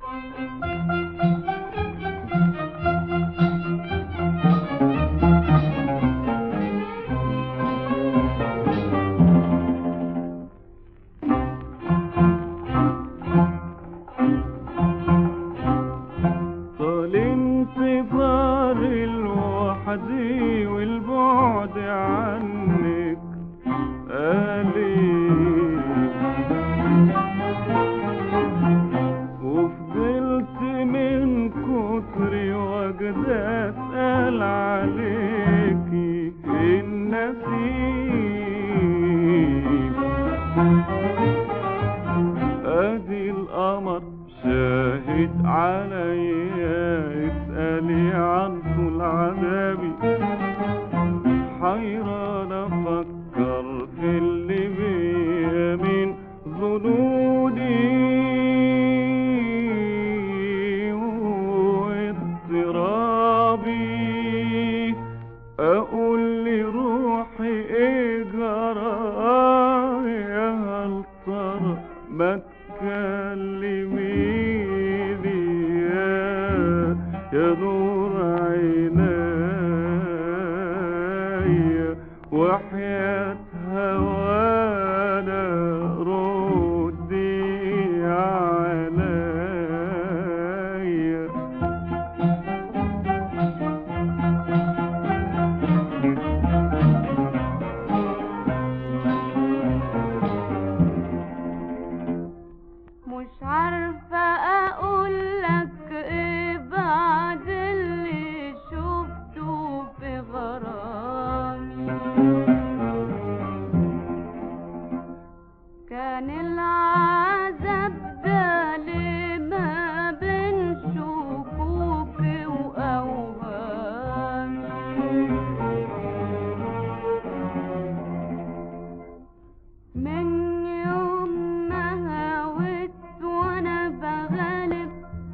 طال انتظار الوحدي والبعد عنك أليم وفضلت من كتر وجد أسأل عليكي النسيم ادي القمر شاهد عليا اسألي عن طول عذابي حيران افكر في اللي بيا من ظنوني واضطرابي اقول لروحي ايه جرى يا هل ترى ما تكلميني يا يا نور عيني وحياة هوانا ردي عليا مش عارفة أقول لك إيه بعد اللي شفته في غرامي كان العذاب ده ليه ما بين شكوكي وأوهامي من يوم ما هويت وانا بغلب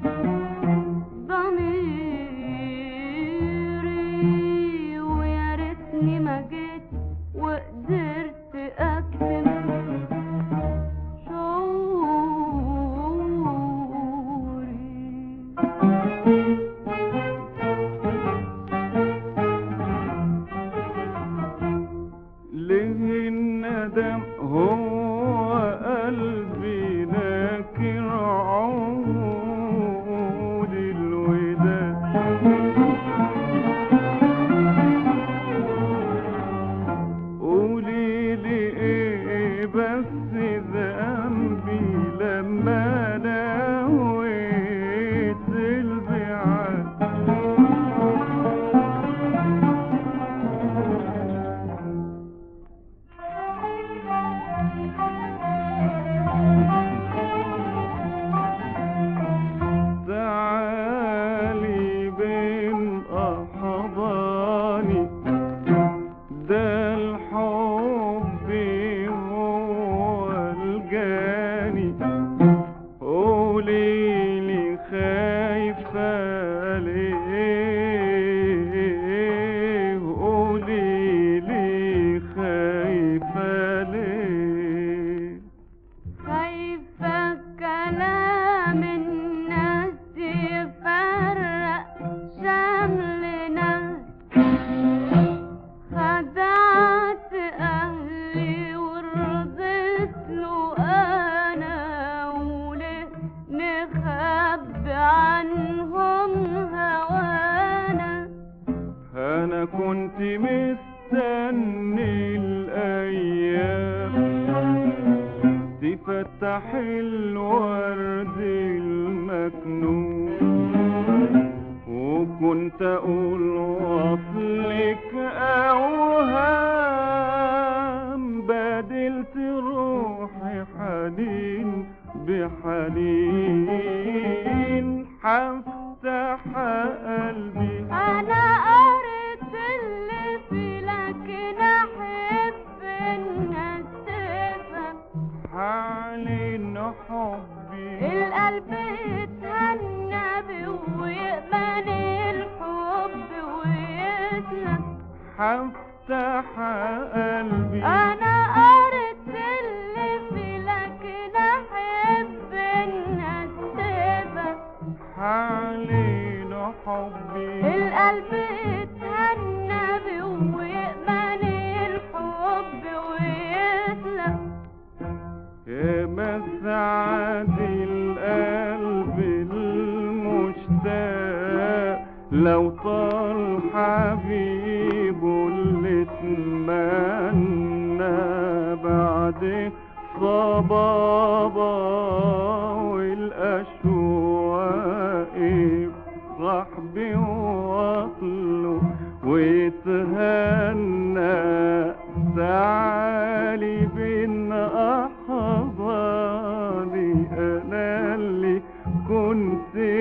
ضميري ويا ريتني ما جيت وقدرت اكتم شعوري ليه الندم هو قلبي لكن عود الوداد قولي لي ايه بس ذنبي لما نويت البعاد تعالي بين أحضاني ده الحب هو الجاني قولي لي خايفة ليه قولي لي خايفة ليه خايفة كلام الناس يفرق شملنا خدعت أهلي ورضيت له أنا وليه نخبي عنهم هوانا أنا كنت مستني الأيام تفتح الورد المكنون وكنت أقول وصلك أوهام بدلت روحي حنين بحنين هفتح قلبي أنا قريت اللي فيه لكن أحب الناس تفهم حالين حبي القلب يتهنى بيه ويأمن الحب ويسلم هفتح قلبي أنا قريت اللي فيه لكن أحب الناس تفهم حبي القلب اتهنى بيه ويأمن الحب ويسلم يا مسعد القلب المشتاق لو طال حبيبه اللي اتمنى بعد صبابة والأشواق يفرح بوصله ويتهنى تعالي بين أحضاني أنا اللي كنت